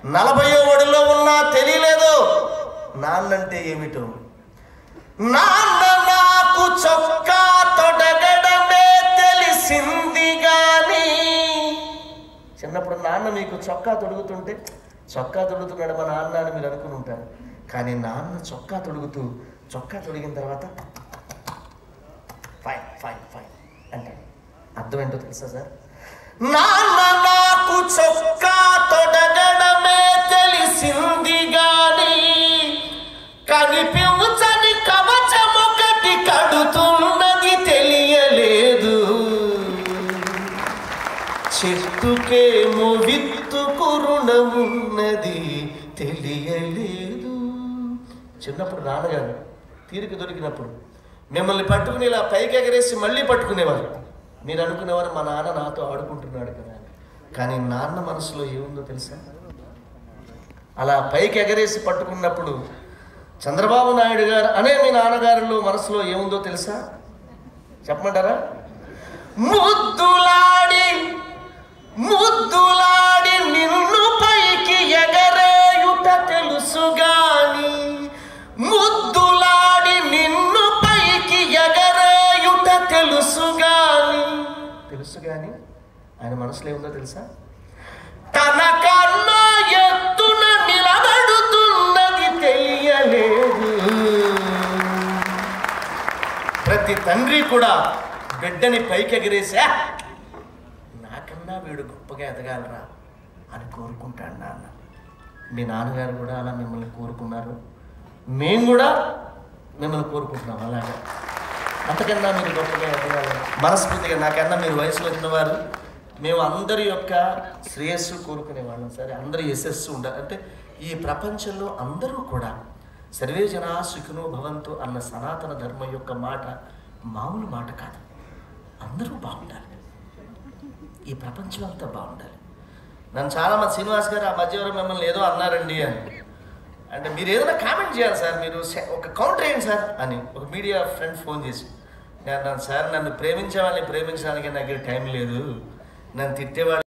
నలభయో ఒడిలో ఉన్నా తెలియలేదు నాన్నంటే ఏమిటో నాన్న నాకు చొక్కా తొడగడమే తెలిసింది గాని చిన్నప్పుడు నాన్న మీకు చొక్కా తొడుగుతుంటే చొక్కా తొడుగుతున్నాడు మా నాన్న అని మీరు అనుకుని ఉంటారు కానీ నాన్న చొక్కా తొడుగుతూ చొక్కా తొడిగిన తర్వాత ఫైన్ ఫైన్ ఫైన్ అంటాడు అర్థం ఏంటో తెలుసా సార్ నాన్న నాకు చొక్కా తొడగడమే తెలిసింది గాని కనిపించని కవచమొకటి కడుతున్నది తెలియలేదు చెట్టుకేమో విత్తు కురుణమున్నది తెలియలేదు చిన్నప్పుడు నాన్నగారు తీరిక దొరికినప్పుడు మిమ్మల్ని పట్టుకుని ఇలా పైకి ఎగరేసి మళ్ళీ పట్టుకునేవారు మీరు అనుకునేవారు మా నాన్న నాతో ఆడుకుంటున్నాడు కదా అని. కానీ నాన్న మనసులో ఏముందో తెలుసా అలా పైకి ఎగరేసి పట్టుకున్నప్పుడు చంద్రబాబు నాయుడు గారు అనే మీ నాన్నగారిలో మనసులో ఏముందో తెలుసా చెప్పమంటారా ముద్దులాడి ముద్దులాడి నిన్ను పైకి ఎగరేయుట తెలుసు గాని ముద్దులాడి నిన్ను పైకి ఎగరేయుట తెలుసు గాని తెలుసు గాని ఆయన మనసులో ఏముందో తెలుసా తన కన్నా ఎత్తున నిలబడుతున్నది తెలియలేదు ప్రతి తండ్రి కూడా బిడ్డని పైకి ఎగిరేసా నాకన్నా వీడు గొప్పగా ఎదగాలరా అని కోరుకుంటాడు నాన్న మీ నాన్నగారు కూడా అలా మిమ్మల్ని కోరుకున్నారు మేము కూడా మిమ్మల్ని కోరుకుంటున్నాం అలాగే అంతకన్నా మీరు గొప్పగా ఎదగాలి మనస్ఫూర్తిగా నాకన్నా మీరు వయసులో ఉన్నవారు మేము అందరి యొక్క శ్రేయస్సు కోరుకునే వాళ్ళం సరే అందరి యశస్సు ఉండాలి అంటే ఈ ప్రపంచంలో అందరూ కూడా సర్వే జనా సుఖినో భవంతు అన్న సనాతన ధర్మం యొక్క మాట మామూలు మాట కాదు అందరూ బాగుండాలి ఈ ప్రపంచం అంతా బాగుండాలి నన్ను చాలామంది శ్రీనివాస్ గారు ఆ మధ్యవరం మిమ్మల్ని ఏదో అన్నారండి అని అంటే మీరు ఏదైనా కామెంట్ చేయాలి సార్ మీరు సె- ఒక కౌంటర్ వేయండి సార్ అని ఒక మీడియా ఫ్రెండ్ ఫోన్ చేసి నేను అన్నాను సార్ నన్ను ప్రేమించే వాళ్ళని ప్రేమించడానికి నాకు టైం లేదు నన్ను తిట్టేవాళ్ళు